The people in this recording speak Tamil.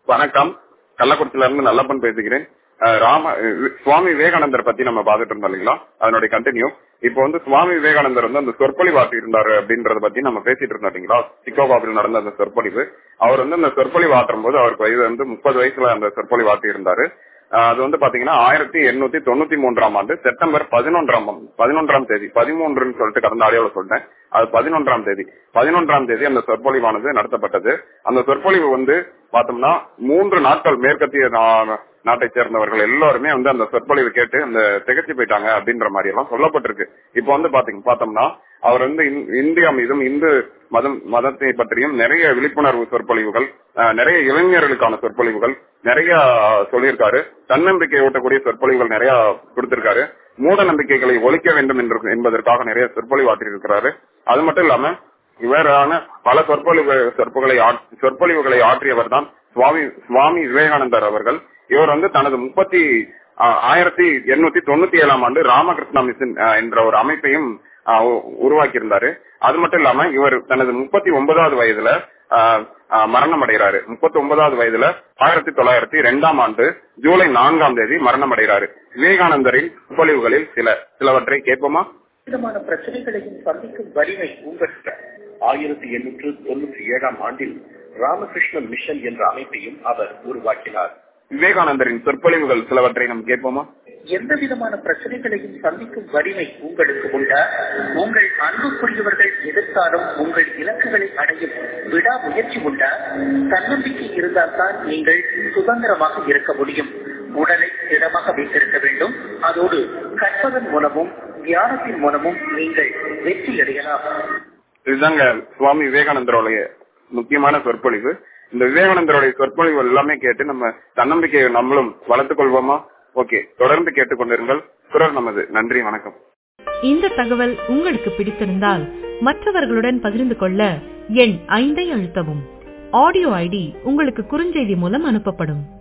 வணக்கம் கள்ளக்குறிச்சியில இருந்து நல்லப்பன் பேசுகிறேன் அஹ் ராம வி- சுவாமி விவேகானந்தர் பத்தி நம்ம பாத்துட்டு இருந்தோம் இல்லைங்களா அதனுடைய கண்டினியூ இப்போ வந்து சுவாமி விவேகானந்தர் வந்து அந்த சொற்பொழிவாற்றி இருந்தாரு அப்படின்றத பத்தி நம்ம பேசிட்டு இருந்தோம் இல்லைங்களா சிக்கோகாவில் நடந்த அந்த சொற்பொழிவு அவர் வந்து அந்த சொற்பொழிவு ஆற்றும் போது அவருக்கு வயது வந்து முப்பது வயசுல அந்த சொற்பொழிவு ஆற்றி இருந்தாரு அஹ் அது வந்து பாத்தீங்கன்னா ஆயிரத்தி எண்ணூத்தி தொண்ணூத்தி மூன்றாம் ஆண்டு செப்டம்பர் பதினொன்றாம் பதினொன்றாம் தேதி பதிமூன்றுன்னு சொல்லிட்டு கடந்த ஆடியோல சொல்றேன் அது பதினொன்றாம் தேதி பதினொன்றாம் தேதி அந்த சொற்பொழிவானது நடத்தப்பட்டது அந்த சொற்பொழிவு வந்து பார்த்தோம்னா மூன்று நாட்கள் மேற்கத்திய நா- நாட்டை சேர்ந்தவர்கள் எல்லாருமே வந்து அந்த சொற்பொழிவு கேட்டு அந்த திகச்சு போயிட்டாங்க அப்படின்ற மாதிரி எல்லாம் சொல்லப்பட்டிருக்கு இப்போ வந்து பாத்தீங்க பார்த்தோம்னா அவர் வந்து இந்- இந்தியா மீதும் இந்து மதம் மதத்தை பற்றியும் நிறைய விழிப்புணர்வு சொற்பொழிவுகள் அஹ், நிறைய இளைஞர்களுக்கான சொற்பொழிவுகள் நிறைய சொல்லியிருக்காரு தன்னம்பிக்கை ஊட்டக்கூடிய சொற்பொழிவுகள் நிறைய கொடுத்திருக்காரு மூட நம்பிக்கைகளை ஒழிக்க வேண்டும் என்று என்பதற்காக நிறைய சொற்பொழிவு ஆற்றியிருக்கிறாரு அது மட்டும் இல்லாம இவரான பல சொற்பொழிவு சொற்பொழிவுகளை ஆற்- சொற்பொழிவுகளை ஆற்றியவர் தான் சுவாமி சுவாமி விவேகானந்தர் அவர்கள் இவர் வந்து தனது முப்பத்தி ஆயிரத்தி எண்ணூத்தி தொண்ணூத்தி ஏழாம் ஆண்டு ராமகிருஷ்ணா மிஷன் அஹ், என்ற ஒரு அமைப்பையும் அஹ், உ- உருவாக்கியிருந்தாரு அது மட்டும் இல்லாம இவர் தனது முப்பத்தி ஒன்பதாவது வயதுல அஹ், அஹ், மரணம் அடைகிறாரு முப்பத்தி ஒன்பதாவது வயதுல ஆயிரத்தி தொள்ளாயிரத்தி ரெண்டாம் ஆண்டு ஜூலை நான்காம் தேதி மரணம் அடைகிறாரு விவேகானந்தரின் சொற்பொழிவுகளில் சில சிலவற்றை கேட்போமா விதமான பிரச்சனைகளையும் சந்திக்கும் வலிமை உங்களுக்கு ஆயிரத்தி எண்ணூற்று தொண்ணூற்றி ஏழாம் ஆண்டில் ராமகிருஷ்ண மிஷன் என்ற அமைப்பையும் அவர் உருவாக்கினார் விவேகானந்தரின் சொற்பொழிவுகள் சிலவற்றை நாம் கேட்போமா எந்த விதமான பிரச்சனைகளையும் சந்திக்கும் வலிமை உங்களுக்கு உண்டா உங்கள் அன்புக்குரியவர்கள் எதிர்த்தாலும் உங்கள் இலக்குகளை அடையும் விடாமுயற்சி உண்டா தன்னம்பிக்கை இருந்தால்தான் நீங்கள் சுதந்திரமாக இருக்க முடியும் உடலை திடமாக வைத்திருக்க வேண்டும் அதோடு கற்பதன் மூலமும் தியானத்தின் மூலமும் நீங்கள் வெற்றி அடையலாம் இதுதாங்க சுவாமி விவேகானந்தருடைய முக்கியமான சொற்பொழிவு இந்த விவேகானந்தருடைய சொற்பொழிவு எல்லாமே கேட்டு நம்ம தன்னம்பிக்கையை நம்மளும் வளர்த்துக் கொள்வோமா ஓகே தொடர்ந்து கேட்டுக்கொண்டிருங்கள் குரல் நமது நன்றி வணக்கம் இந்த தகவல் உங்களுக்கு பிடித்திருந்தால் மற்றவர்களுடன் பகிர்ந்து கொள்ள எண் ஐந்தை அழுத்தவும் ஆடியோ ஐடி உங்களுக்கு குறுஞ்செய்தி மூலம் அனுப்பப்படும்